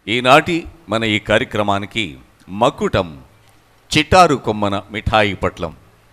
ఈనాటి మన ఈ కార్యక్రమానికి మకుటం చిట్టారు కొమ్మన మిఠాయి పట్లం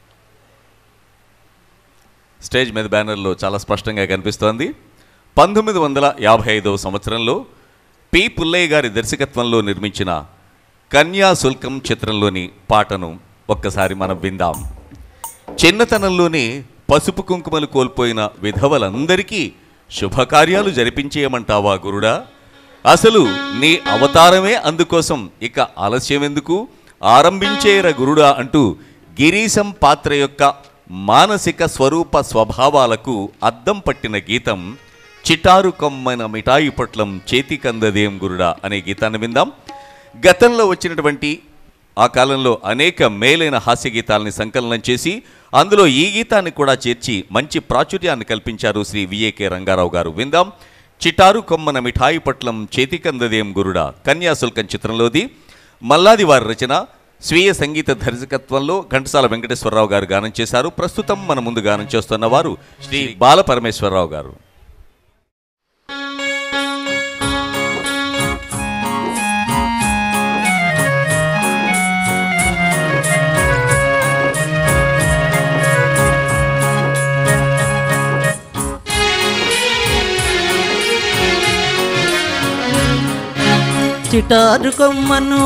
స్టేజ్ మీద బ్యానర్లో చాలా స్పష్టంగా కనిపిస్తోంది పంతొమ్మిది వందల యాభై ఐదవ సంవత్సరంలో పి పుల్లయ్య గారి దర్శకత్వంలో నిర్మించిన కన్యాశుల్కం చిత్రంలోని పాటను ఒక్కసారి మనం విందాం చిన్నతనంలోనే పసుపు కుంకుమలు కోల్పోయిన విధవలందరికీ శుభకార్యాలు జరిపించేయమంటావా గురుడా అసలు నీ అవతారమే అందుకోసం ఇక ఆలస్యం ఎందుకు ఆరంభించేర గురుడా అంటూ గిరీశం పాత్ర యొక్క మానసిక స్వరూప స్వభావాలకు అద్దం పట్టిన గీతం చిటారు కొమ్మన మిఠాయి పొట్లం చేతికందదేం గురుడా అనే గీతాన్ని విందాం గతంలో వచ్చినటువంటి ఆ కాలంలో అనేక మేలైన హాస్య గీతాలని సంకలనం చేసి అందులో ఈ గీతాన్ని కూడా చేర్చి మంచి ప్రాచుర్యాన్ని కల్పించారు శ్రీ విఏకే రంగారావు గారు విందాం చిటారు కొమ్మన మిఠాయి పట్లం చేతికందదేం గురుడా కన్యాశుల్కం చిత్రంలోది మల్లాది వారి రచన స్వీయ సంగీత దర్శకత్వంలో ఘంటసాల వెంకటేశ్వరరావు గారు గానం చేశారు ప్రస్తుతం మన ముందు గానం చేస్తున్న వారు శ్రీ బాల పరమేశ్వరరావు గారు చిటారు కొమ్మను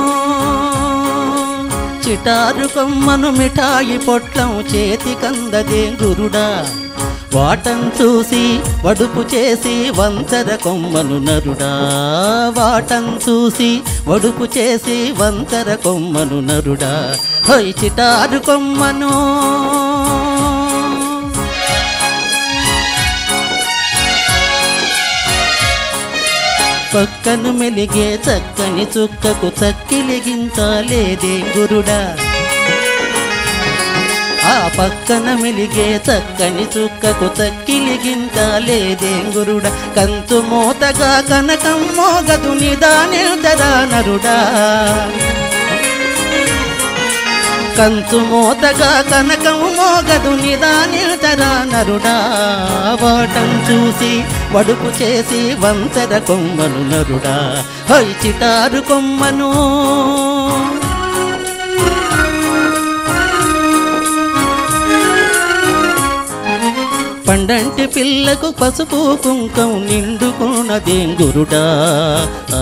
చిటారు కొమ్మను మిఠాయి పొట్లం చేతి కందదే గురుడా వాటం చూసి వడుపు చేసి వంతర కొమ్మను నరుడా వాటం చూసి వడుపు చేసి వంతర కొమ్మను నరుడా హై చిటారు కొమ్మను పక్కను మెలిగే చక్కని చుక్కకు చక్కిలిగింత లేదే గురుడా ఆ పక్కన మెలిగే చక్కని చుక్కకు చక్కిలిగింత లేదే గురుడా కంతు మూతగా కనకం మోగదు నిదానే ధరా నరుడా కంచు మోతగా కనకం మోగదు నిదానితరా నరుడా వాటం చూసి వడుపు చేసి వంతర కొమ్మను నరుడా హై చిటారు కొమ్మను పండంటి పిల్లకు పసుపు కుంకం నిండుకున్నదేం గురుడా ఆ,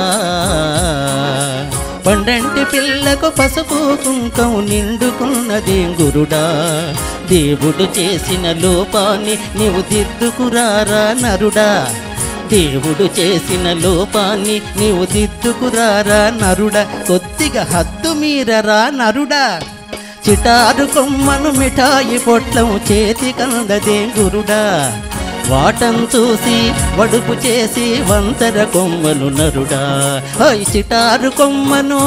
పండంటి పిల్లకు పసుపు కుంకం నిండుకున్నదేం గురుడా దేవుడు చేసిన లోపాన్ని నీవు దిద్దుకురారా నరుడా దేవుడు చేసిన లోపాన్ని నీవు దిద్దుకురారా నరుడా కొద్దిగా హద్దు మీరరా నరుడా చిటారు కొమ్మను మిఠాయి పొట్లం చేతి కందదే గురుడా వాటం చూసి వడుపు చేసి వంతర కొమ్మను నరుడా హై చిటారు కొమ్మను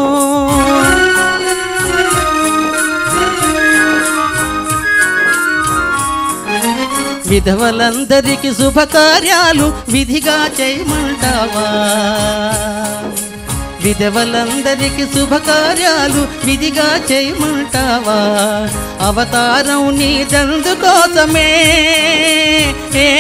విధవలందరికీ శుభకార్యాలు విధిగా చేయమంటావా విధవలందరికీ శుభకార్యాలు విధిగా చేయమంటావా అవతారం నీ దందు కోసమే ఏ,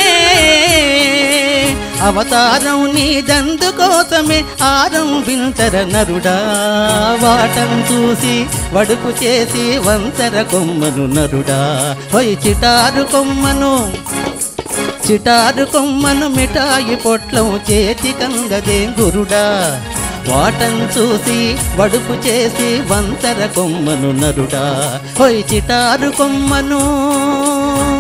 అవతారం నీ దందు కోసమే ఆరంభించర నరుడా వాటం చూసి వడుపు చేసి వంతర కొమ్మను నరుడా హొయ్ చిటారు కొమ్మను చిటారు కొమ్మను మిఠాయి పొట్లం చేతి కందదే గురుడా వాటం చూసి వడుపు చేసి వంతర కొమ్మను నరుడా హొయ్ చిటారు కొమ్మను